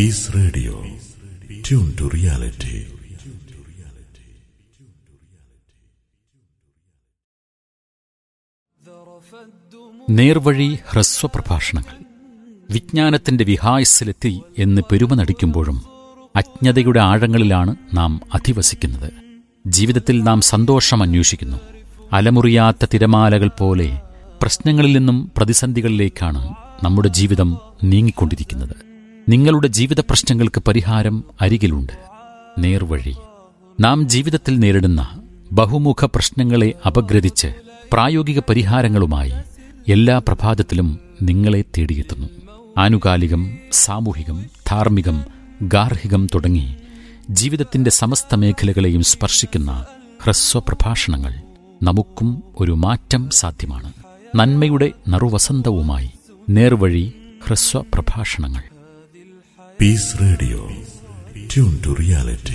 Peace Radio. Tune to reality. നേർവഴി ഹ്രസ്വ പ്രഭാഷണങ്ങൾ വിജ്ഞാനത്തിന്റെ വിഹായസിലെത്തി എന്ന് പെരുമ നടിക്കുമ്പോഴും അജ്ഞതയുടെ ആഴങ്ങളിലാണ് നാം അധിവസിക്കുന്നത് ജീവിതത്തിൽ നാം സന്തോഷം അന്വേഷിക്കുന്നു അലമുറിയാത്ത തിരമാലകൾ പോലെ പ്രശ്നങ്ങളിൽ നിന്നും പ്രതിസന്ധികളിലേക്കാണ് നമ്മുടെ ജീവിതം നീങ്ങിക്കൊണ്ടിരിക്കുന്നത് നിങ്ങളുടെ ജീവിത പ്രശ്നങ്ങൾക്ക് പരിഹാരം അരികിലുണ്ട് നേർവഴി നാം ജീവിതത്തിൽ നേരിടുന്ന ബഹുമുഖ പ്രശ്നങ്ങളെ അപഗ്രഥിച്ച് പ്രായോഗിക പരിഹാരങ്ങളുമായി എല്ലാ പ്രഭാതത്തിലും നിങ്ങളെ തേടിയെത്തുന്നു ആനുകാലികം സാമൂഹികം ധാർമ്മികം ഗാർഹികം തുടങ്ങി ജീവിതത്തിന്റെ സമസ്ത മേഖലകളെയും സ്പർശിക്കുന്ന ഹ്രസ്വ പ്രഭാഷണങ്ങൾ നമുക്കും ഒരു മാറ്റം സാധ്യമാണ് നന്മയുടെ നറുവസന്തവുമായി നേർവഴി ഹ്രസ്വ പ്രഭാഷണങ്ങൾ Peace Radio. Tune to reality.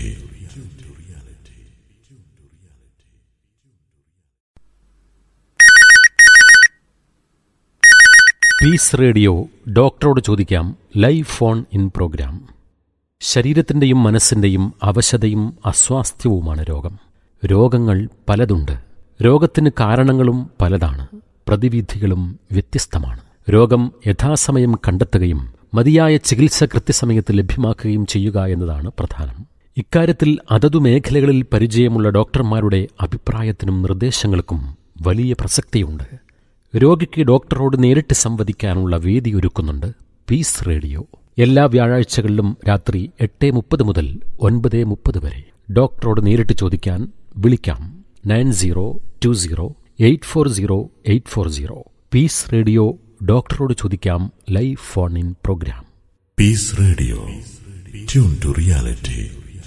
Peace radio ഡോക്ടറോട് ചോദിക്കാം ലൈവ് ഫോൺ ഇൻ പ്രോഗ്രാം ശരീരത്തിൻ്റെയും മനസ്സിൻ്റെയും അവശതയും അസ്വാസ്ഥ്യവുമാണ് രോഗം രോഗങ്ങൾ പലതുണ്ട് രോഗത്തിന് കാരണങ്ങളും പലതാണ് പ്രതിവിധികളും വ്യത്യസ്തമാണ് രോഗം യഥാസമയം കണ്ടെത്തുകയും മതിയായ ചികിത്സ കൃത്യസമയത്ത് ലഭ്യമാക്കുകയും ചെയ്യുക എന്നതാണ് പ്രധാനം ഇക്കാര്യത്തിൽ അതതു മേഖലകളിൽ പരിചയമുള്ള ഡോക്ടർമാരുടെ അഭിപ്രായത്തിനും നിർദ്ദേശങ്ങൾക്കും വലിയ പ്രസക്തിയുണ്ട് രോഗിക്ക് ഡോക്ടറോട് നേരിട്ട് സംവദിക്കാനുള്ള വേദി ഒരുക്കുന്നുണ്ട് പീസ് റേഡിയോ എല്ലാ വ്യാഴാഴ്ചകളിലും രാത്രി എട്ട് മുപ്പത് മുതൽ ഒൻപത് മുപ്പത് വരെ ഡോക്ടറോട് നേരിട്ട് ചോദിക്കാൻ വിളിക്കാം nine zero two zero eight four zero eight four zero peace radio ഡോക്ടറോട് ചോദിക്കാം live phone in programme Peace Radio. Tune to reality.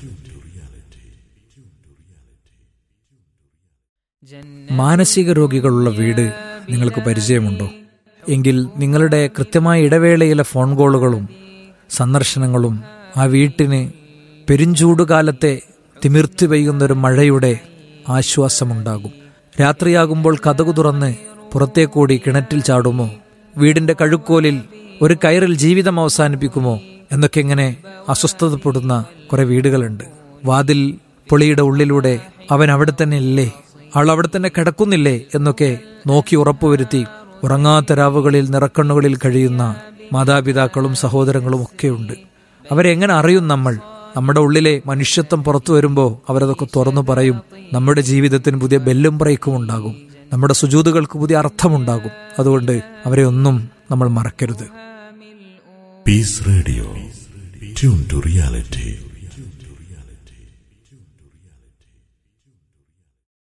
മാനസിക രോഗികളുള്ള വീട് നിങ്ങൾക്ക് പരിചയമുണ്ടോ എങ്കിൽ നിങ്ങളുടെ കൃത്യമായ ഇടവേളയിലെ ഫോൺ കോളുകളും സന്ദർശനങ്ങളും ആ വീട്ടിന് പെരുംചൂടുകാലത്തെ തിമിർത്തി പെയ്യുന്നൊരു മഴയുടെ ആശ്വാസമുണ്ടാകും രാത്രിയാകുമ്പോൾ കഥകു തുറന്ന് പുറത്തേക്കൂടി കിണറ്റിൽ ചാടുമോ വീടിന്റെ കഴുക്കോലിൽ ഒരു കയറിൽ ജീവിതം അവസാനിപ്പിക്കുമോ എന്നൊക്കെ ഇങ്ങനെ അസ്വസ്ഥതപ്പെടുന്ന കുറെ വീടുകളുണ്ട് വാതിൽ പൊളിയുടെ ഉള്ളിലൂടെ അവൻ അവിടെ തന്നെ ഇല്ലേ അവൾ അവിടെ തന്നെ കിടക്കുന്നില്ലേ എന്നൊക്കെ നോക്കി ഉറപ്പുവരുത്തി ഉറങ്ങാത്ത രാവുകളിൽ നിറക്കണ്ണുകളിൽ കഴിയുന്ന മാതാപിതാക്കളും സഹോദരങ്ങളും ഒക്കെയുണ്ട് അവരെ എങ്ങനെ അറിയും നമ്മൾ നമ്മുടെ ഉള്ളിലെ മനുഷ്യത്വം പുറത്തു വരുമ്പോൾ അവരതൊക്കെ തുറന്നു പറയും നമ്മുടെ ജീവിതത്തിന് പുതിയ ബെല്ലും ബ്രേക്കും ഉണ്ടാകും നമ്മുടെ സുജൂതുകൾക്ക് പുതിയ അർത്ഥമുണ്ടാകും അതുകൊണ്ട് അവരെ ഒന്നും നമ്മൾ മറക്കരുത് Peace Radio. Tune to reality.